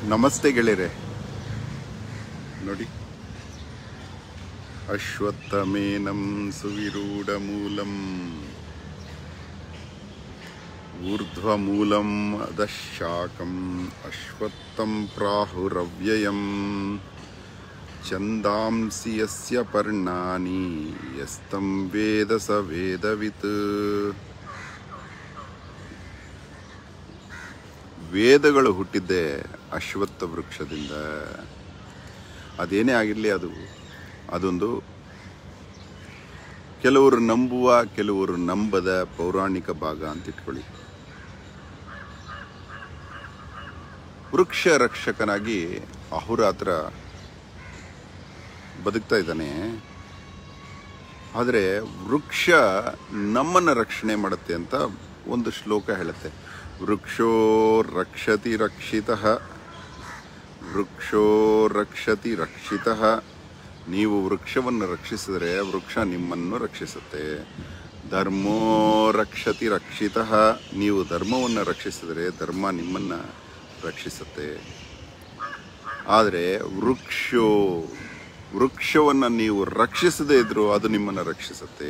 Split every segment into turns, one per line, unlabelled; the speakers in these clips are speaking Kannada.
ನಮಸ್ತೆ ಗೆಳೆಯರೆ ನೋಡಿ ಅಶ್ವತ್ಥಮೇನಂ ಸುವಿರೂಢಮೂಲಂ ಊರ್ಧ್ವಮೂಲಂ ಅಧಶಾಕಂ ಅಶ್ವತ್ಥಂ ಪ್ರಾಹುರವ್ಯಯಂ ಛಂದಾಂಸಿ ಯಸ್ಯ ಪರ್ಣಾನಿ ಯಸ್ತಂ ವೇದ ಸ ವೇದವಿತ್ ವೇದಗಳು ಹುಟ್ಟಿದ್ದೆ ಅಶ್ವತ್ಥ ವೃಕ್ಷದಿಂದ ಅದೇನೇ ಆಗಿರಲಿ ಅದು ಅದೊಂದು ಕೆಲವರು ನಂಬುವ ಕೆಲವರು ನಂಬದ ಪೌರಾಣಿಕ ಭಾಗ ಅಂತ ಇಟ್ಕೊಳ್ಳಿ ವೃಕ್ಷ ರಕ್ಷಕನಾಗಿ ಅಹುರಾತ್ರ ಬದುಕ್ತಾ ಇದ್ದಾನೆ ಆದರೆ ವೃಕ್ಷ ನಮ್ಮನ್ನು ರಕ್ಷಣೆ ಮಾಡುತ್ತೆ ಅಂತ ಒಂದು ಶ್ಲೋಕ ಹೇಳುತ್ತೆ ವೃಕ್ಷೋ ರಕ್ಷತಿ ರಕ್ಷಿತ ವೃಕ್ಷೋ ರಕ್ಷತಿ ರಕ್ಷಿತ ನೀವು ವೃಕ್ಷವನ್ನು ರಕ್ಷಿಸಿದರೆ ವೃಕ್ಷ ನಿಮ್ಮನ್ನು ರಕ್ಷಿಸುತ್ತೆ ಧರ್ಮೋ ರಕ್ಷತಿ ರಕ್ಷಿತ ನೀವು ಧರ್ಮವನ್ನು ರಕ್ಷಿಸಿದರೆ ಧರ್ಮ ನಿಮ್ಮನ್ನು ರಕ್ಷಿಸುತ್ತೆ ಆದರೆ ವೃಕ್ಷೋ ವೃಕ್ಷವನ್ನು ನೀವು ರಕ್ಷಿಸದೇ ಇದ್ರೂ ಅದು ನಿಮ್ಮನ್ನು ರಕ್ಷಿಸುತ್ತೆ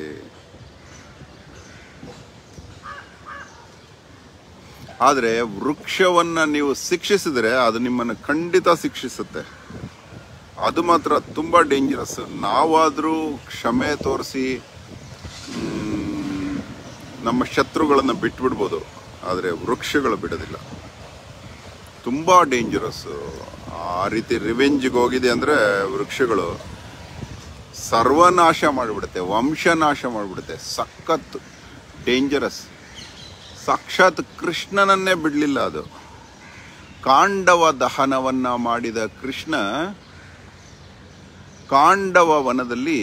ಆದರೆ ವೃಕ್ಷವನ್ನು ನೀವು ಶಿಕ್ಷಿಸಿದರೆ ಅದು ನಿಮ್ಮನ್ನು ಖಂಡಿತ ಶಿಕ್ಷಿಸುತ್ತೆ ಅದು ಮಾತ್ರ ತುಂಬ ಡೇಂಜರಸ್ ನಾವಾದರೂ ಕ್ಷಮೆ ತೋರಿಸಿ ಮ್, ನಮ್ಮ ಶತ್ರುಗಳನ್ನು ಬಿಟ್ಬಿಡ್ಬೋದು ಆದರೆ ವೃಕ್ಷಗಳು ಬಿಡೋದಿಲ್ಲ ತುಂಬ ಡೇಂಜರಸ್ ಆ ರೀತಿ ರಿವೆಂಜ್ಗೆ ಹೋಗಿದೆ ಅಂದರೆ ವೃಕ್ಷಗಳು ಸರ್ವನಾಶ ಮಾಡಿಬಿಡುತ್ತೆ ವಂಶನಾಶ ಮಾಡಿಬಿಡುತ್ತೆ ಸಖತ್ ಡೇಂಜರಸ್ ಸಾಕ್ಷಾತ್ ಕೃಷ್ಣನನ್ನೇ ಬಿಡಲಿಲ್ಲ ಅದು ಕಾಂಡವ ದಹನವನ್ನ ಮಾಡಿದ ಕೃಷ್ಣ ಕಾಂಡವ ವನದಲ್ಲಿ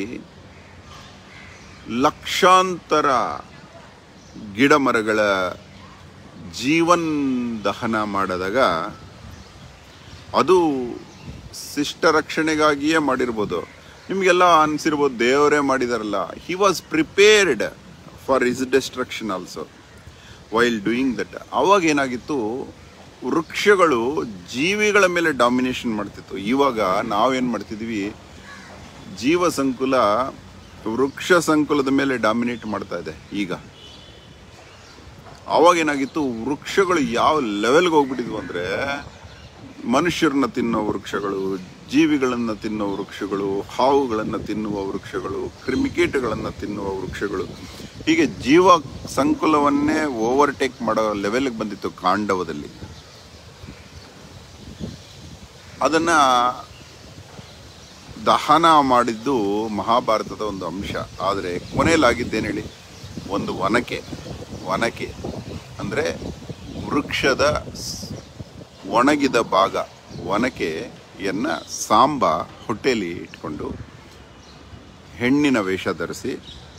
ಲಕ್ಷಾಂತರ ಗಿಡ ಮರಗಳ ಜೀವನ್ ದಹನ ಮಾಡಿದಾಗ ಅದು ಶಿಷ್ಟ ರಕ್ಷಣೆಗಾಗಿಯೇ ಮಾಡಿರ್ಬೋದು ನಿಮಗೆಲ್ಲ ಅನಿಸಿರ್ಬೋದು ದೇವರೇ ಮಾಡಿದಾರಲ್ಲ he was prepared for his destruction also while doing that ಅವಾಗ ಏನಾಗಿತ್ತು ವೃಕ್ಷಗಳು ಜೀವಿಗಳ ಮೇಲೆ ಡಾಮಿನೇಷನ್ ಮಾಡ್ತಿತ್ತು ಇವಾಗ ನಾವೇನು ಮಾಡ್ತಿದ್ವಿ ಜೀವ ಸಂಕುಲ ವೃಕ್ಷ ಸಂಕುಲದ ಮೇಲೆ ಡಾಮಿನೇಟ್ ಮಾಡ್ತಾ ಇದೆ ಈಗ ಅವಾಗ ಏನಾಗಿತ್ತು ವೃಕ್ಷಗಳು ಯಾವ ಲೆವೆಲ್ಗೆ ಹೋಗ್ಬಿಟ್ಟಿದ್ವು ಅಂದರೆ ಮನುಷ್ಯರನ್ನ ತಿನ್ನೋ ವೃಕ್ಷಗಳು ಜೀವಿಗಳನ್ನು ತಿನ್ನೋ ವೃಕ್ಷಗಳು ಹಾವುಗಳನ್ನು ತಿನ್ನುವ ವೃಕ್ಷಗಳು ಕ್ರಿಮಿಕೀಟಗಳನ್ನು ತಿನ್ನುವ ವೃಕ್ಷಗಳು ಹೀಗೆ ಜೀವ ಸಂಕುಲವನ್ನೇ ಓವರ್ಟೇಕ್ ಮಾಡೋ ಲೆವೆಲ್ಗೆ ಬಂದಿತ್ತು ಕಾಂಡವದಲ್ಲಿ ಅದನ್ನ ದಹನ ಮಾಡಿದ್ದು ಮಹಾಭಾರತದ ಒಂದು ಅಂಶ ಆದರೆ ಕೊನೆಯಲಾಗಿದ್ದೇನು ಹೇಳಿ ಒಂದು ವನಕೆ ವನಕೆ ಅಂದರೆ ವೃಕ್ಷದ ಸ್- ಒಣಗಿದ ಭಾಗ ಒನಕೆಯನ್ನ ಸಾಂಬ ಹೊಟ್ಟೆಯಲ್ಲಿ ಇಟ್ಕೊಂಡು ಹೆಣ್ಣಿನ ವೇಷ ಧರಿಸಿ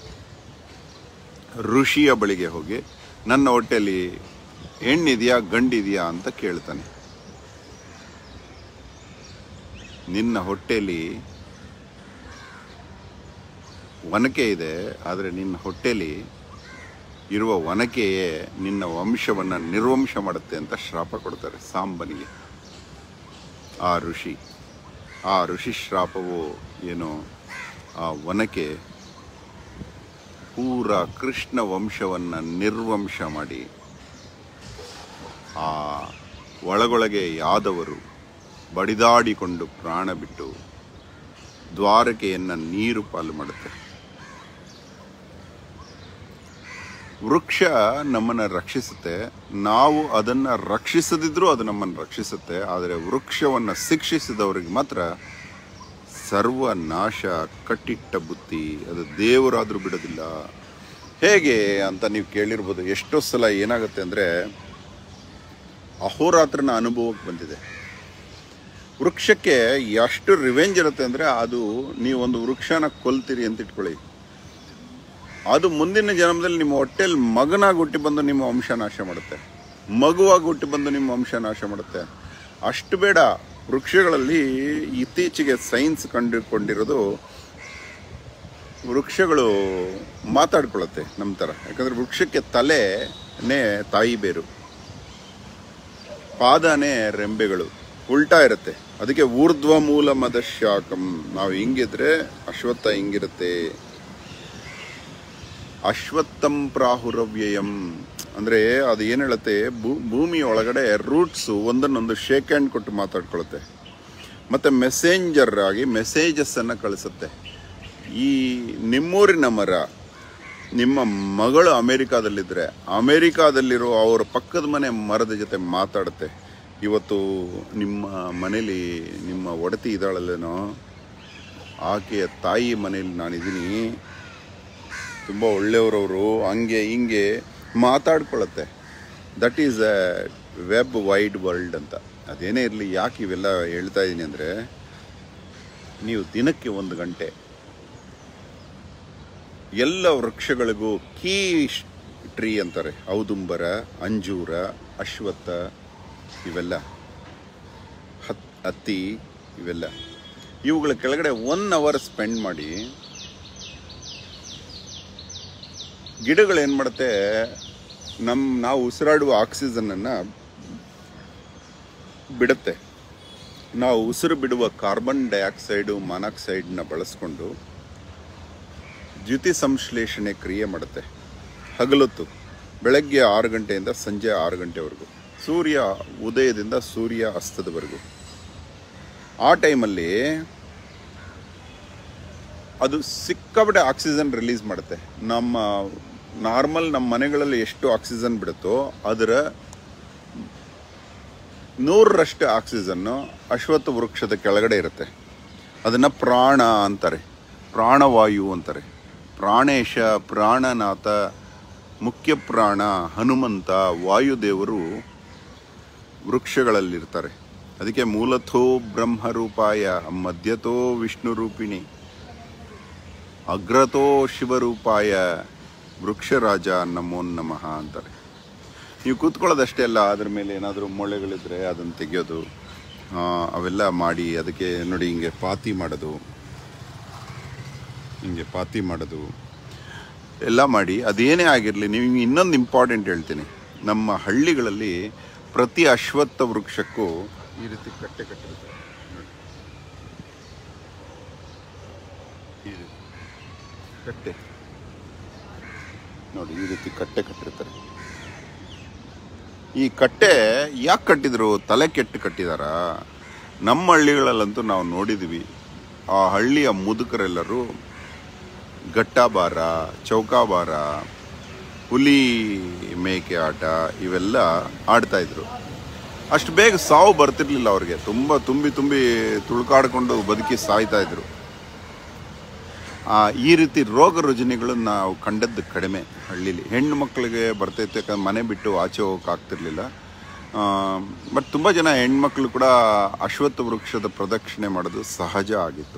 ಋಷಿಯ ಬಳಿಗೆ ಹೋಗಿ ನನ್ನ ಹೊಟ್ಟೆಯಲ್ಲಿ ಹೆಣ್ಣಿದೆಯಾ ಗಂಡಿದೆಯಾ ಅಂತ ಕೇಳ್ತಾನೆ ನಿನ್ನ ಹೊಟ್ಟೆಯಲ್ಲಿ ಒನಕೆ ಇದೆ ಆದರೆ ನಿನ್ನ ಹೊಟ್ಟೆಯಲ್ಲಿ ಇರುವ ಒನಕೆಯೇ ನಿನ್ನ ವಂಶವನ್ನು ನಿರ್ವಂಶ ಮಾಡುತ್ತೆ ಅಂತ ಶ್ರಾಪ ಕೊಡ್ತಾರೆ ಸಾಂಬನಿಗೆ ಆ ಋಷಿ ಆ ಋಷಿ ಶ್ರಾಪವು ಏನು ಆ ಒನಕೆ ಪೂರ ಕೃಷ್ಣ ವಂಶವನ್ನು ನಿರ್ವಂಶ ಮಾಡಿ ಆ ಒಳಗೊಳಗೆ ಯಾದವರು ಬಡಿದಾಡಿಕೊಂಡು ಪ್ರಾಣ ಬಿಟ್ಟು ದ್ವಾರಕೆಯನ್ನು ನೀರು ಪಾಲು ಮಾಡುತ್ತೆ ವೃಕ್ಷ ನಮ್ಮನ್ನು ರಕ್ಷಿಸುತ್ತೆ ನಾವು ಅದನ್ನು ರಕ್ಷಿಸದಿದ್ರೂ ಅದು ನಮ್ಮನ್ನು ರಕ್ಷಿಸುತ್ತೆ ಆದರೆ ವೃಕ್ಷವನ್ನು ಶಿಕ್ಷಿಸಿದವರಿಗೆ ಮಾತ್ರ ಸರ್ವನಾಶ ಕಟ್ಟಿಟ್ಟ ಬುತ್ತಿ ಅದು ದೇವರಾದರೂ ಬಿಡೋದಿಲ್ಲ ಹೇಗೆ ಅಂತ ನೀವು ಕೇಳಿರ್ಬೋದು ಎಷ್ಟೋ ಸಲ ಏನಾಗುತ್ತೆ ಅಂದರೆ ಅಹೋರಾತ್ರನ ಅನುಭವಕ್ಕೆ ಬಂದಿದೆ ವೃಕ್ಷಕ್ಕೆ ಎಷ್ಟು ರಿವೆಂಜ್ ಇರುತ್ತೆ ಅಂದರೆ ಅದು ನೀವು ಒಂದು ವೃಕ್ಷನ ಕೊಲ್ತೀರಿ ಅಂತ ಇಟ್ಕೊಳ್ಳಿ ಅದು ಮುಂದಿನ ಜನ್ಮದಲ್ಲಿ ನಿಮ್ಮ ಹೊಟ್ಟೆಯಲ್ಲಿ ಮಗನಾಗಿ ಹುಟ್ಟಿ ಬಂದು ನಿಮ್ಮ ವಂಶ ನಾಶ ಮಾಡುತ್ತೆ ಮಗುವಾಗಿ ಹುಟ್ಟಿ ಬಂದು ನಿಮ್ಮ ವಂಶ ನಾಶ ಮಾಡುತ್ತೆ ಅಷ್ಟು ಬೇಡ ವೃಕ್ಷಗಳಲ್ಲಿ ಇತ್ತೀಚೆಗೆ ಸೈನ್ಸ್ ಕಂಡುಕೊಂಡಿರೋದು ವೃಕ್ಷಗಳು ಮಾತಾಡ್ಕೊಳ್ಳುತ್ತೆ ನಮ್ಮ ಥರ ಯಾಕಂದರೆ ವೃಕ್ಷಕ್ಕೆ ತಲೆನೇ ತಾಯಿ ಬೇರು ಪಾದನೇ ರೆಂಬೆಗಳು ಉಲ್ಟಾ ಇರುತ್ತೆ ಅದಕ್ಕೆ ಊರ್ಧ್ವ ಮೂಲ ಮದ ಶಾಖಂ ನಾವು ಹಿಂಗಿದ್ರೆ ಅಶ್ವತ್ಥ ಹಿಂಗಿರುತ್ತೆ ಅಶ್ವತ್ಥಂ ಪ್ರಾಹುರವ್ಯಯಂ ಅಂದ್ರೆ ಅದು ಏನ್ ಹೇಳುತ್ತೆ ಭೂ- ಭೂಮಿ ಒಳಗಡೆ ರೂಟ್ಸ್ ಒಂದನ್ನೊಂದು ಶೇಕ್ ಹ್ಯಾಂಡ್ ಕೊಟ್ಟು ಮಾತಾಡ್ಕೊಳುತ್ತೆ ಮತ್ತೆ ಮೆಸೇಂಜರ್ ಆಗಿ ಮೆಸೇಜಸ್ ಅನ್ನ ಕಳಿಸುತ್ತೆ ಈ ನಿಮ್ಮೂರಿನ ಮರ ನಿಮ್ಮ ಮಗಳು ಅಮೆರಿಕಾದಲ್ಲಿದ್ರೆ ಅಮೆರಿಕಾದಲ್ಲಿರೋ ಅವರ ಪಕ್ಕದ ಮನೆ ಮರದ ಜೊತೆ ಮಾತಾಡುತ್ತೆ ಇವತ್ತು ನಿಮ್ಮ ಮನೇಲಿ ನಿಮ್ಮ ಒಡತಿ ಇದ್ದಾಳಲ್ಲೇನೋ ಆಕೆಯ ತಾಯಿ ಮನೇಲಿ ನಾನಿದ್ದೀನಿ ತುಂಬ ಒಳ್ಳೆಯವರವರು ಹಂಗೆ ಹಿಂಗೆ ಮಾತಾಡ್ಕೊಳ್ಳುತ್ತೆ that is a web wide world ಅಂತ ಅದೇನೇ ಇರಲಿ ಯಾಕೆ ಇವೆಲ್ಲ ಹೇಳ್ತಾ ಇದ್ದೀನಿ ಅಂದರೆ ನೀವು ದಿನಕ್ಕೆ ಒಂದು ಗಂಟೆ ಎಲ್ಲ ವೃಕ್ಷಗಳಿಗೂ ಕೀ ಟ್ರೀ ಅಂತಾರೆ ಔದುಂಬರ ಅಂಜೂರ ಅಶ್ವತ್ಥ ಇವೆಲ್ಲ ಹತ್ ಹತ್ತಿ ಇವೆಲ್ಲ ಇವುಗಳ ಕೆಳಗಡೆ ಒನ್ ಅವರ್ ಸ್ಪೆಂಡ್ ಮಾಡಿ ಗಿಡಗಳು ಏನು ಮಾಡುತ್ತೆ ನಮ್ಮ ನಾವು ಉಸಿರಾಡುವ ಆಕ್ಸಿಜನ್ನನ್ನು ಬಿಡುತ್ತೆ ನಾವು ಉಸಿರು ಬಿಡುವ ಕಾರ್ಬನ್ ಡೈಆಕ್ಸೈಡು ಮಾನಾಕ್ಸೈಡ್ನ ಬಳಸ್ಕೊಂಡು ದ್ಯುತಿ ಸಂಶ್ಲೇಷಣೆ ಕ್ರಿಯೆ ಮಾಡುತ್ತೆ ಹಗಲೊತ್ತು ಬೆಳಗ್ಗೆ ಆರು ಗಂಟೆಯಿಂದ ಸಂಜೆ ಆರು ಗಂಟೆವರೆಗೂ ಸೂರ್ಯ ಉದಯದಿಂದ ಸೂರ್ಯ ಅಸ್ತದವರೆಗೂ ಆ ಟೈಮಲ್ಲಿ ಅದು ಸಿಕ್ಕಾಪಟ್ಟೆ ಆಕ್ಸಿಜನ್ ರಿಲೀಸ್ ಮಾಡುತ್ತೆ ನಮ್ಮ ನಾರ್ಮಲ್ ನಮ್ಮ ಮನೆಗಳಲ್ಲಿ ಎಷ್ಟು ಆಕ್ಸಿಜನ್ ಬಿಡುತ್ತೋ ಅದರ ನೂರರಷ್ಟು ಆಕ್ಸಿಜನ್ನು ಅಶ್ವತ್ಥ ವೃಕ್ಷದ ಕೆಳಗಡೆ ಇರುತ್ತೆ ಅದನ್ನು ಪ್ರಾಣ ಅಂತಾರೆ ಪ್ರಾಣವಾಯು ಅಂತಾರೆ ಪ್ರಾಣೇಶ ಪ್ರಾಣನಾಥ ಮುಖ್ಯ ಪ್ರಾಣ ಹನುಮಂತ ವಾಯುದೇವರು ವೃಕ್ಷಗಳಲ್ಲಿರ್ತಾರೆ ಅದಕ್ಕೆ ಮೂಲಥೋ ಬ್ರಹ್ಮರೂಪಾಯ ಮಧ್ಯತೋ ವಿಷ್ಣು ರೂಪಿಣಿ ಅಗ್ರತೋ ಶಿವರೂಪಾಯ ವೃಕ್ಷರಾಜ ನಮೋ ನಮಃ ಅಂತಾರೆ ನೀವು ಕೂತ್ಕೊಳ್ಳೋದಷ್ಟೇ ಅಲ್ಲ ಅದ್ರ ಮೇಲೆ ಏನಾದರೂ ಮೊಳೆಗಳಿದ್ರೆ ಅದನ್ನು ತೆಗೆಯೋದು ಆ, ಅವೆಲ್ಲ ಮಾಡಿ ಅದಕ್ಕೆ ನೋಡಿ ಹಿಂಗೆ ಪಾತಿ ಮಾಡೋದು ಹಿಂಗೆ ಪಾತಿ ಮಾಡೋದು ಎಲ್ಲ ಮಾಡಿ ಅದೇನೇ ಆಗಿರಲಿ ನೀವು ಇನ್ನೊಂದು ಇಂಪಾರ್ಟೆಂಟ್ ಹೇಳ್ತೀನಿ ನಮ್ಮ ಹಳ್ಳಿಗಳಲ್ಲಿ ಪ್ರತಿ ಅಶ್ವತ್ಥ ವೃಕ್ಷಕ್ಕೂ ಈ ರೀತಿ ಕಟ್ಟೆ ಕಟ್ಟಿರುತ್ತೆ ನೋಡಿ. ಈ ರೀತಿ ಕಟ್ಟೆ ನೋಡಿ ಈ ರೀತಿ ಕಟ್ಟೆ ಕಟ್ಟಿರ್ತಾರೆ ಈ ಕಟ್ಟೆ ಯಾಕೆ ಕಟ್ಟಿದ್ರು ತಲೆ ಕೆಟ್ಟು ಕಟ್ಟಿದಾರ ನಮ್ಮ ಹಳ್ಳಿಗಳಲ್ಲಂತೂ ನಾವು ನೋಡಿದ್ವಿ ಆ ಹಳ್ಳಿಯ ಮುದುಕರೆಲ್ಲರೂ ಗಟ್ಟಾಬಾರ ಚೌಕಾಬಾರ ಹುಲಿ ಮೇಕೆ ಆಟ ಇವೆಲ್ಲ ಆಡ್ತಾ ಇದ್ರು ಅಷ್ಟು ಬೇಗ ಸಾವು ಬರ್ತಿರ್ಲಿಲ್ಲ ಅವ್ರಿಗೆ ತುಂಬ ತುಂಬಿ ತುಂಬಿ ತುಳ್ಕಾಡ್ಕೊಂಡು ಬದುಕಿ ಸಾಯ್ತಾ ಇದ್ರು ಆ, ಈ ರೀತಿ ರೋಗ ರುಜಿನಗಳು ನಾವು ಕಂಡದ್ದು ಕಡಿಮೆ ಹಳ್ಳಿಲಿ ಹೆಣ್ಣು ಮಕ್ಕಳಿಗೆ ಬರ್ತೈತೆ ಯಾಕಂದ್ರೆ ಮನೆ ಬಿಟ್ಟು ಆಚೆ ಹೋಗಕ್ಕೆ ಆಗ್ತಿರ್ಲಿಲ್ಲ ಬಟ್ ತುಂಬ ಜನ ಹೆಣ್ಮಕ್ಳು ಕೂಡ ಅಶ್ವತ್ಥ ವೃಕ್ಷದ ಪ್ರದಕ್ಷಿಣೆ ಮಾಡೋದು ಸಹಜ ಆಗಿತ್ತು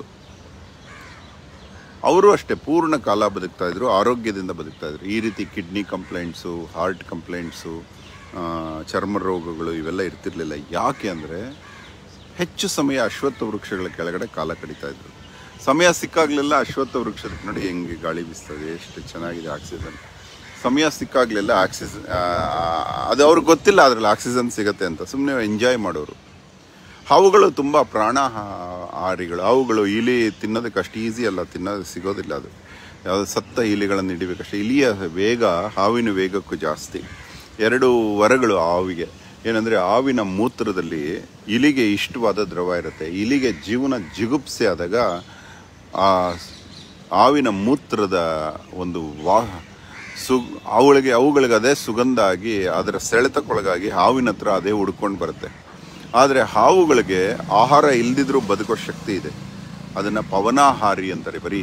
ಅವರು ಅಷ್ಟೇ ಪೂರ್ಣ ಕಾಲ ಬದುಕ್ತಾ ಇದ್ರು ಆರೋಗ್ಯದಿಂದ ಬದುಕ್ತಾ ಇದ್ರು ಈ ರೀತಿ ಕಿಡ್ನಿ ಕಂಪ್ಲೇಂಟ್ಸು ಹಾರ್ಟ್ ಕಂಪ್ಲೇಂಟ್ಸು ಚರ್ಮ ರೋಗಗಳು ಇವೆಲ್ಲ ಇರ್ತಿರ್ಲಿಲ್ಲ ಯಾಕೆ ಅಂದರೆ ಹೆಚ್ಚು ಸಮಯ ಅಶ್ವತ್ಥ ವೃಕ್ಷಗಳ ಕೆಳಗಡೆ ಕಾಲ ಕಡಿತಾ ಇದ್ರು ಸಮಯ ಸಿಕ್ಕಾಗಲೆಲ್ಲ ಅಶ್ವತ್ಥ ವೃಕ್ಷದ ನೋಡಿ ಹೆಂಗೆ ಗಾಳಿ ಬೀಸ್ತದೆ ಎಷ್ಟು ಚೆನ್ನಾಗಿದೆ ಆಕ್ಸಿಜನ್ ಸಮಯ ಸಿಕ್ಕಾಗಲೆಲ್ಲ ಆಕ್ಸಿಜನ್ ಅದು ಅವ್ರಿಗೆ ಗೊತ್ತಿಲ್ಲ ಅದ್ರಲ್ಲಿ ಆಕ್ಸಿಜನ್ ಸಿಗತ್ತೆ ಅಂತ ಸುಮ್ಮನೆ ಎಂಜಾಯ್ ಮಾಡೋರು ಹಾವುಗಳು ತುಂಬ ಪ್ರಾಣ ಆಹಾರಿಗಳು ಹಾವುಗಳು ಇಲಿ ತಿನ್ನೋದಕ್ಕೆ ಅಷ್ಟು ಈಸಿ ಅಲ್ಲ ತಿನ್ನೋದು ಸಿಗೋದಿಲ್ಲ ಅದು ಯಾವುದು ಸತ್ತ ಇಲಿಗಳನ್ನು ಹಿಡಿಬೇಕಷ್ಟೇ ಇಲಿಯ ವೇಗ ಹಾವಿನ ವೇಗಕ್ಕೂ ಜಾಸ್ತಿ ಎರಡು ವರಗಳು ಹಾವಿಗೆ ಏನಂದರೆ ಹಾವಿನ ಮೂತ್ರದಲ್ಲಿ ಇಲಿಗೆ ಇಷ್ಟವಾದ ದ್ರವ ಇರುತ್ತೆ ಇಲಿಗೆ ಜೀವನ ಜಿಗುಪ್ಸೆ ಆದಾಗ ಆ ಹಾವಿನ ಮೂತ್ರದ ಒಂದು ವಾ ಸು ಅವುಗಳಿಗೆ ಅವುಗಳಿಗೆ ಅದೇ ಸುಗಂಧ ಆಗಿ ಅದರ ಸೆಳೆತಕ್ಕೊಳಗಾಗಿ ಹಾವಿನ ಹತ್ರ ಅದೇ ಹುಡ್ಕೊಂಡು ಬರುತ್ತೆ ಆದರೆ ಹಾವುಗಳಿಗೆ ಆಹಾರ ಇಲ್ದಿದ್ರೂ ಬದುಕೋ ಶಕ್ತಿ ಇದೆ ಅದನ್ನು ಪವನಾಹಾರಿ ಅಂತಾರೆ ಬರೀ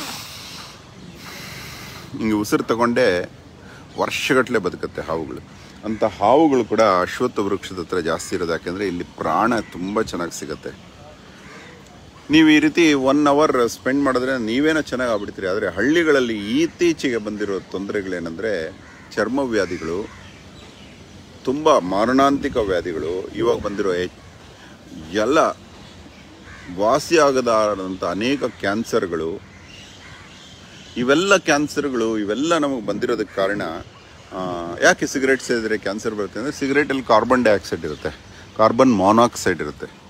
ಹಿಂಗೆ ಉಸಿರು ತಗೊಂಡೇ ವರ್ಷಗಟ್ಟಲೆ ಬದುಕುತ್ತೆ ಹಾವುಗಳು ಅಂಥ ಹಾವುಗಳು ಕೂಡ ಅಶ್ವತ್ಥ ವೃಕ್ಷದ ಹತ್ರ ಜಾಸ್ತಿ ಇರೋದು ಯಾಕೆಂದರೆ ಇಲ್ಲಿ ಪ್ರಾಣ ತುಂಬ ಚೆನ್ನಾಗಿ ಸಿಗುತ್ತೆ ನೀವು ಈ ರೀತಿ ಒನ್ ಅವರ್ ಸ್ಪೆಂಡ್ ಮಾಡಿದ್ರೆ ನೀವೇನೋ ಚೆನ್ನಾಗಿ ಆಗ್ಬಿಡ್ತೀರಿ ಆದರೆ ಹಳ್ಳಿಗಳಲ್ಲಿ ಇತ್ತೀಚೆಗೆ ಬಂದಿರೋ ತೊಂದರೆಗಳೇನೆಂದರೆ ಚರ್ಮ ವ್ಯಾಧಿಗಳು ತುಂಬ ಮಾರಣಾಂತಿಕ ವ್ಯಾಧಿಗಳು ಇವಾಗ ಬಂದಿರೋ ಹೆ- ಎಲ್ಲ ವಾಸಿಯಾಗದಾದಂಥ ಅನೇಕ ಕ್ಯಾನ್ಸರ್ಗಳು ಇವೆಲ್ಲ ಕ್ಯಾನ್ಸರ್ಗಳು ಇವೆಲ್ಲ ನಮಗೆ ಬಂದಿರೋದಕ್ಕೆ ಕಾರಣ ಆ, ಯಾಕೆ ಸಿಗರೇಟ್ ಸೇದಿದ್ರೆ ಕ್ಯಾನ್ಸರ್ ಬರುತ್ತೆ ಅಂದರೆ ಸಿಗರೇಟಲ್ಲಿ ಕಾರ್ಬನ್ ಡೈಆಕ್ಸೈಡ್ ಇರುತ್ತೆ ಕಾರ್ಬನ್ ಮಾನಾಕ್ಸೈಡ್ ಇರುತ್ತೆ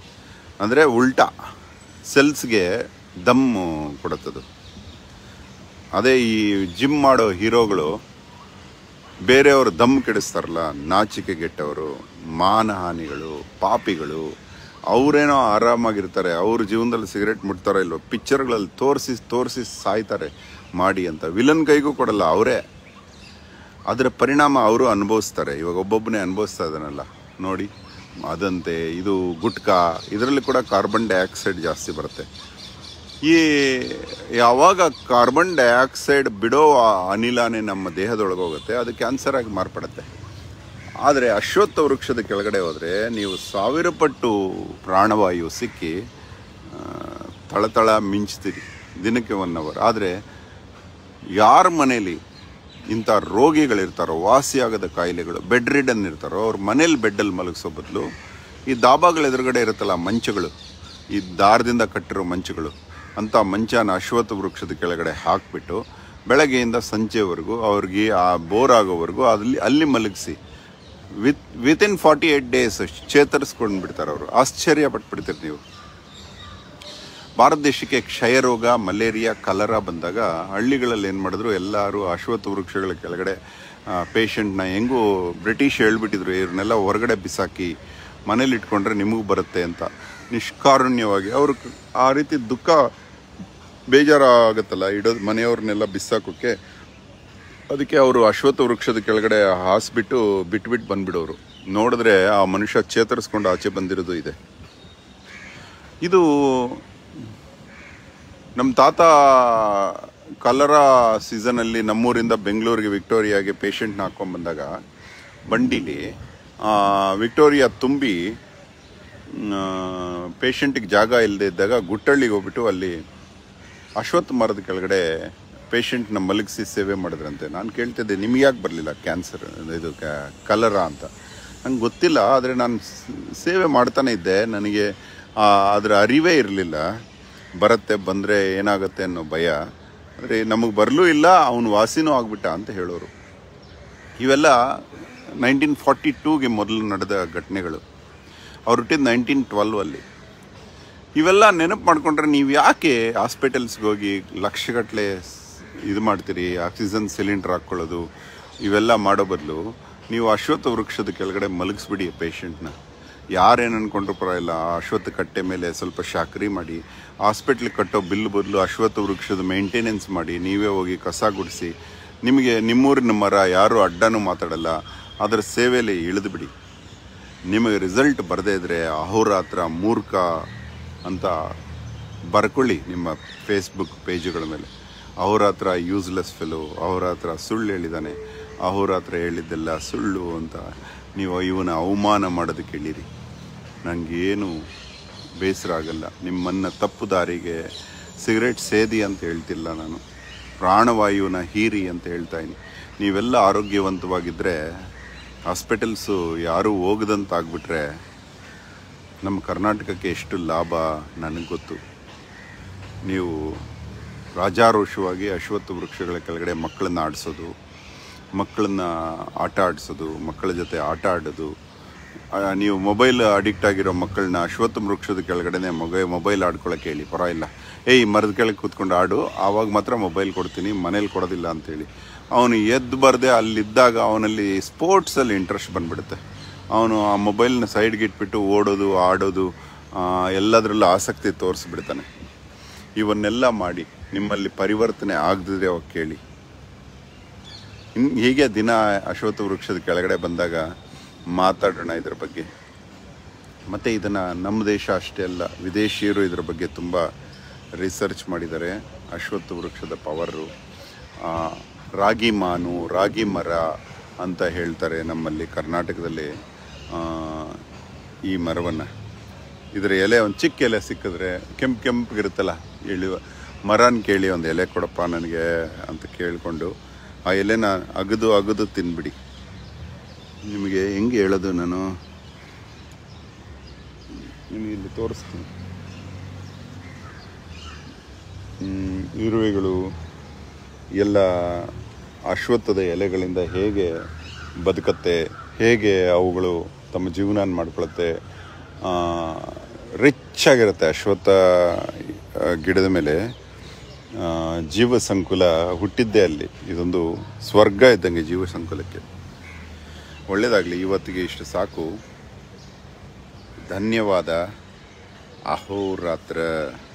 ಅಂದರೆ ಉಲ್ಟಾ ಸೆಲ್ಸ್ಗೆ ದಮ್ಮು ಕೊಡುತ್ತದು ಅದೇ ಈ ಜಿಮ್ ಮಾಡೋ ಹೀರೋಗಳು ಬೇರೆಯವರು ದಮ್ ಕೆಡಿಸ್ತಾರಲ್ಲ ನಾಚಿಕೆಗೆಟ್ಟವರು ಮಾನಹಾನಿಗಳು ಪಾಪಿಗಳು ಅವರೇನೋ ಆರಾಮಾಗಿರ್ತಾರೆ ಅವ್ರ ಜೀವನದಲ್ಲಿ ಸಿಗರೇಟ್ ಮುಟ್ತಾರೋ ಇಲ್ವೋ ಪಿಕ್ಚರ್ಗಳಲ್ಲಿ ತೋರಿಸಿ ತೋರಿಸಿ ಸಾಯ್ತಾರೆ ಮಾಡಿ ಅಂತ ವಿಲನ್ ಕೈಗೂ ಕೊಡಲ್ಲ ಅವರೇ ಅದರ ಪರಿಣಾಮ ಅವರು ಅನುಭವಿಸ್ತಾರೆ ಇವಾಗ ಒಬ್ಬೊಬ್ಬನೇ ಅನುಭವಿಸ್ತಾ ಇದ್ದಾನಲ್ಲ ನೋಡಿ ಅದಂತೆ ಇದು ಗುಟ್ಕಾ ಇದರಲ್ಲಿ ಕೂಡ ಕಾರ್ಬನ್ ಡೈಆಕ್ಸೈಡ್ ಜಾಸ್ತಿ ಬರುತ್ತೆ ಈ ಯಾವಾಗ ಕಾರ್ಬನ್ ಡೈಆಕ್ಸೈಡ್ ಬಿಡೋ ಆ ಅನಿಲನೇ ನಮ್ಮ ದೇಹದೊಳಗೆ ಹೋಗುತ್ತೆ ಅದು ಕ್ಯಾನ್ಸರ್ ಆಗಿ ಮಾರ್ಪಡುತ್ತೆ ಆದರೆ ಅಶ್ವತ್ಥ ವೃಕ್ಷದ ಕೆಳಗಡೆ ಹೋದರೆ ನೀವು ಸಾವಿರ ಪಟ್ಟು ಪ್ರಾಣವಾಯು ಸಿಕ್ಕಿ ಆ, ತಳತಳ ಮಿಂಚ್ತೀರಿ ದಿನಕ್ಕೆ ಒನ್ ಅವರ್ ಆದರೆ ಯಾರ ಮನೇಲಿ ಇಂಥ ರೋಗಿಗಳಿರ್ತಾರೋ ವಾಸಿಯಾಗದ ಕಾಯಿಲೆಗಳು ಬೆಡ್ ರಿಡನ್ ಇರ್ತಾರೋ ಅವ್ರ ಮನೇಲಿ ಬೆಡ್ಡಲ್ಲಿ ಮಲಗಿಸೋ ಬದಲು ಈ ದಾಬಾಗಳ ಎದುರುಗಡೆ ಇರುತ್ತಲ್ಲ ಮಂಚಗಳು ಈ ದಾರದಿಂದ ಕಟ್ಟಿರೋ ಮಂಚಗಳು ಅಂಥ ಮಂಚನ ಅಶ್ವತ್ಥ ವೃಕ್ಷದ ಕೆಳಗಡೆ ಹಾಕಿಬಿಟ್ಟು ಬೆಳಗ್ಗೆಯಿಂದ ಸಂಜೆವರೆಗೂ ಅವ್ರಿಗೆ ಆ ಬೋರ್ ಆಗೋವರೆಗೂ ಅಲ್ಲಿ ಅಲ್ಲಿ ಮಲಗಿಸಿ with within forty eight days ಚೇತರಿಸ್ಕೊಂಡು ಬಿಡ್ತಾರೆ ಅವರು ಆಶ್ಚರ್ಯ ಪಟ್ಬಿಡ್ತೀರಿ ನೀವು ಭಾರತ ದೇಶಕ್ಕೆ ಕ್ಷಯರೋಗ ಮಲೇರಿಯಾ ಕಲರ ಬಂದಾಗ ಹಳ್ಳಿಗಳಲ್ಲಿ ಏನು ಮಾಡಿದ್ರು ಎಲ್ಲರೂ ಅಶ್ವತ್ಥ ವೃಕ್ಷಗಳ ಕೆಳಗಡೆ ಪೇಷಂಟ್ನ ಹೆಂಗೂ ಬ್ರಿಟಿಷ್ ಹೇಳ್ಬಿಟ್ಟಿದ್ರು ಇವ್ರನ್ನೆಲ್ಲ ಹೊರಗಡೆ ಬಿಸಾಕಿ ಮನೇಲಿ ಇಟ್ಕೊಂಡ್ರೆ ನಿಮಗೂ ಬರುತ್ತೆ ಅಂತ ನಿಷ್ಕಾರುಣ್ಯವಾಗಿ ಅವರು ಆ ರೀತಿ ದುಃಖ ಬೇಜಾರಾಗತ್ತಲ್ಲ ಇಡೋದು ಮನೆಯವ್ರನ್ನೆಲ್ಲ ಬಿಸಾಕೋಕ್ಕೆ ಅದಕ್ಕೆ ಅವರು ಅಶ್ವತ್ಥ ವೃಕ್ಷದ ಕೆಳಗಡೆ ಹಾಸ್ಬಿಟ್ಟು ಬಿಟ್ಬಿಟ್ಟು ಬಂದ್ಬಿಡೋರು ನೋಡಿದ್ರೆ ಆ ಮನುಷ್ಯ ಚೇತರಿಸ್ಕೊಂಡು ಆಚೆ ಬಂದಿರೋದು ಇದೆ ಇದು ನಮ್ಮ ತಾತ ಕಲರ ಸೀಸನಲ್ಲಿ ನಮ್ಮೂರಿಂದ ಬೆಂಗಳೂರಿಗೆ ವಿಕ್ಟೋರಿಯಾಗೆ ಪೇಷಂಟ್ನ ಹಾಕ್ಕೊಂಬಂದಾಗ ಬಂಡಿಲಿ ಆ, ವಿಕ್ಟೋರಿಯಾ ತುಂಬಿ ಪೇಷಂಟಿಗೆ ಜಾಗ ಇಲ್ಲದೆ ಇದ್ದಾಗ ಗುಟ್ಟಳ್ಳಿಗೆ ಹೋಗ್ಬಿಟ್ಟು ಅಲ್ಲಿ ಅಶ್ವತ್ಥ ಮರದ ಕೆಳಗಡೆ ಪೇಷಂಟ್ನ ಮಲಗಿಸಿ ಸೇವೆ ಮಾಡಿದ್ರಂತೆ ನಾನು ಕೇಳ್ತಿದ್ದೆ ನಿಮ್ಗೆ ಯಾಕೆ ಬರಲಿಲ್ಲ ಕ್ಯಾನ್ಸರ್ ಇದು ಕ್ಯಾ- ಕಲರ ಅಂತ ನಂಗೆ ಗೊತ್ತಿಲ್ಲ ಆದರೆ ನಾನು ಸ್- ಸೇವೆ ಮಾಡ್ತಾನೆ ಇದ್ದೆ ನನಗೆ ಆ, ಅದರ ಅರಿವೇ ಇರಲಿಲ್ಲ ಬರುತ್ತೆ ಬಂದರೆ ಏನಾಗುತ್ತೆ ಅನ್ನೋ ಭಯ ಆದರೆ ನಮಗೆ ಬರಲೂ ಇಲ್ಲ ಅವನು ವಾಸಿನೂ ಆಗ್ಬಿಟ್ಟ ಅಂತ ಹೇಳೋರು ಇವೆಲ್ಲ ನೈನ್ಟೀನ್ ಫಾರ್ಟಿ ಟೂಗೆ ಮೊದಲು ನಡೆದ ಘಟನೆಗಳು ಅವ್ರು ಹುಟ್ಟಿದ್ದು ನೈನ್ಟೀನ್ ಟ್ವೆಲ್ವಲ್ಲಿ ಇವೆಲ್ಲ ನೆನಪು ಮಾಡ್ಕೊಂಡ್ರೆ ನೀವು ಯಾಕೆ ಹಾಸ್ಪಿಟಲ್ಸ್ಗೆ ಹೋಗಿ ಲಕ್ಷಗಟ್ಟಲೆ ಇದು ಮಾಡ್ತೀರಿ ಆಕ್ಸಿಜನ್ ಸಿಲಿಂಡರ್ ಹಾಕ್ಕೊಳ್ಳೋದು ಇವೆಲ್ಲ ಮಾಡೋ ಬದಲು ನೀವು ಅಶ್ವತ್ಥ ವೃಕ್ಷದ ಕೆಳಗಡೆ ಮಲಗಿಸ್ಬಿಡಿ ಪೇಷಂಟ್ನ ಯಾರೇನು ಅನ್ಕೊಂಡ್ರು ಪರವಾಗಿಲ್ಲ ಆ ಅಶ್ವತ್ಥ ಕಟ್ಟೆ ಮೇಲೆ ಸ್ವಲ್ಪ ಶಾಕ್ರಿ ಮಾಡಿ ಹಾಸ್ಪಿಟ್ಲಿಗೆ ಕಟ್ಟೋ ಬಿಲ್ ಬದಲು ಅಶ್ವತ್ಥ ವೃಕ್ಷದ ಮೇಂಟೆನೆನ್ಸ್ ಮಾಡಿ ನೀವೇ ಹೋಗಿ ಕಸ ಗುಡಿಸಿ ನಿಮಗೆ ನಿಮ್ಮೂರಿನ ಮರ ಯಾರೂ ಅಡ್ಡನೂ ಮಾತಾಡಲ್ಲ ಅದರ ಸೇವೆಯಲ್ಲಿ ಇಳಿದು ಬಿಡಿ ನಿಮಗೆ ರಿಸಲ್ಟ್ ಬರದೇ ಇದ್ರೆ ಅಹೋರಾತ್ರ ಮೂರ್ಖ ಅಂತ ಬರ್ಕೊಳ್ಳಿ ನಿಮ್ಮ ಫೇಸ್ಬುಕ್ ಪೇಜುಗಳ ಮೇಲೆ ಅಹೋರಾತ್ರ ಯೂಸ್ಲೆಸ್ ಫೆಲೋ ಅಹೋರಾತ್ರ ಸುಳ್ಳು ಹೇಳಿದ್ದಾನೆ ಅಹೋರಾತ್ರ ಹೇಳಿದ್ದೆಲ್ಲ ಸುಳ್ಳು ಅಂತ ನೀವು ಇವನ ಅವಮಾನ ಮಾಡೋದಕ್ಕೆ ಹೇಳಿರಿ ನನಗೇನು ಬೇಸರ ಆಗಲ್ಲ ನಿಮ್ಮನ್ನು ತಪ್ಪು ದಾರಿಗೆ ಸಿಗರೇಟ್ ಸೇದಿ ಅಂತ ಹೇಳ್ತಿಲ್ಲ ನಾನು ಪ್ರಾಣವಾಯುವಿನ ಹೀರಿ ಅಂತ ಹೇಳ್ತಾ ಇದ್ದೀನಿ ನೀವೆಲ್ಲ ಆರೋಗ್ಯವಂತವಾಗಿದ್ದರೆ ಹಾಸ್ಪಿಟಲ್ಸು ಯಾರೂ ಹೋಗದಂತಾಗ್ಬಿಟ್ರೆ ನಮ್ಮ ಕರ್ನಾಟಕಕ್ಕೆ ಎಷ್ಟು ಲಾಭ ನನಗೆ ಗೊತ್ತು ನೀವು ರಾಜಾರೋಷವಾಗಿ ಅಶ್ವತ್ಥ ವೃಕ್ಷಗಳ ಕೆಳಗಡೆ ಮಕ್ಕಳನ್ನ ಆಡಿಸೋದು ಮಕ್ಕಳನ್ನ ಆಟ ಆಡಿಸೋದು ಮಕ್ಕಳ ಜೊತೆ ಆಟ ಆಡೋದು ಆ, ನೀವು ಮೊಬೈಲ್ ಅಡಿಕ್ಟ್ ಆಗಿರೋ ಮಕ್ಕಳನ್ನ ಅಶ್ವತ್ಥ ವೃಕ್ಷದ ಕೆಳಗಡೆನೆ ಮೊಬೈ ಮೊಬೈಲ್ ಆಡ್ಕೊಳಕ್ಕೆ ಹೇಳಿ ಪರವಾಗಿಲ್ಲ ಏಯ್ ಮರದ ಕೆಳಗೆ ಕೂತ್ಕೊಂಡು ಆಡು ಆವಾಗ ಮಾತ್ರ ಮೊಬೈಲ್ ಕೊಡ್ತೀನಿ ಮನೇಲಿ ಕೊಡೋದಿಲ್ಲ ಅಂತೇಳಿ ಅವನು ಎದ್ದು ಬರದೆ ಅಲ್ಲಿದ್ದಾಗ ಅವನಲ್ಲಿ ಸ್ಪೋರ್ಟ್ಸಲ್ಲಿ ಇಂಟ್ರೆಸ್ಟ್ ಬಂದ್ಬಿಡುತ್ತೆ ಅವನು ಆ ಮೊಬೈಲ್ನ ಸೈಡ್ಗೆ ಇಟ್ಬಿಟ್ಟು ಓಡೋದು ಆಡೋದು ಆ, ಎಲ್ಲದರಲ್ಲೂ ಆಸಕ್ತಿ ತೋರಿಸ್ಬಿಡ್ತಾನೆ ಇವನ್ನೆಲ್ಲ ಮಾಡಿ ನಿಮ್ಮಲ್ಲಿ ಪರಿವರ್ತನೆ ಆಗದಿದ್ರೆ ಅವಾಗ ಕೇಳಿ ಇನ್ ಹೀಗೆ ದಿನ ಅಶ್ವತ್ಥ ವೃಕ್ಷದ ಕೆಳಗಡೆ ಬಂದಾಗ ಮಾತಾಡೋಣ ಇದ್ರ ಬಗ್ಗೆ ಮತ್ತು ಇದನ್ನು ನಮ್ಮ ದೇಶ ಅಷ್ಟೇ ಅಲ್ಲ ವಿದೇಶಿಯರು ಇದರ ಬಗ್ಗೆ ತುಂಬ ರಿಸರ್ಚ್ ಮಾಡಿದ್ದಾರೆ ಅಶ್ವತ್ಥ ವೃಕ್ಷದ ಪವರು ರಾಗಿ ಮಾನು ರಾಗಿ ಮರ ಅಂತ ಹೇಳ್ತಾರೆ ನಮ್ಮಲ್ಲಿ ಕರ್ನಾಟಕದಲ್ಲಿ ಆ, ಈ ಮರವನ್ನು ಇದರ ಎಲೆ ಒಂದು ಚಿಕ್ಕ ಎಲೆ ಸಿಕ್ಕಿದ್ರೆ ಕೆಂಪು ಕೆಂಪಗಿರುತ್ತಲ್ಲ ಇಳಿಯುವ ಮರನ ಕೇಳಿ ಒಂದು ಎಲೆ ಕೊಡಪ್ಪ ನನಗೆ ಅಂತ ಕೇಳಿಕೊಂಡು ಆ ಎಲೆನ ಅಗದು ಅಗದು ತಿನ್ಬಿಡಿ ನಿಮಗೆ ಹೆಂಗೆ ಹೇಳೋದು ನಾನು ನಿಮಗೆ ಇಲ್ಲಿ ತೋರಿಸ್ತೀನಿ ಹ್ಮ್, ಇರುವೆಗಳು ಎಲ್ಲ ಅಶ್ವತ್ಥದ ಎಲೆಗಳಿಂದ ಹೇಗೆ ಬದುಕತ್ತೆ ಹೇಗೆ ಅವುಗಳು ತಮ್ಮ ಜೀವನ ಮಾಡ್ಕೊಳುತ್ತೆ ಆ, ರಿಚ್ ಆಗಿರುತ್ತೆ ಅಶ್ವತ್ಥ ಆ, ಗಿಡದ ಮೇಲೆ ಆ, ಜೀವ ಸಂಕುಲ ಹುಟ್ಟಿದ್ದೇ ಅಲ್ಲಿ ಇದೊಂದು ಸ್ವರ್ಗ ಇದ್ದಂಗೆ ಜೀವ ಸಂಕುಲಕ್ಕೆ ಒಳ್ಳೆಯದಾಗಲಿ ಇವತ್ತಿಗೆ ಇಷ್ಟು ಸಾಕು ಧನ್ಯವಾದ ಅಹೋರಾತ್ರ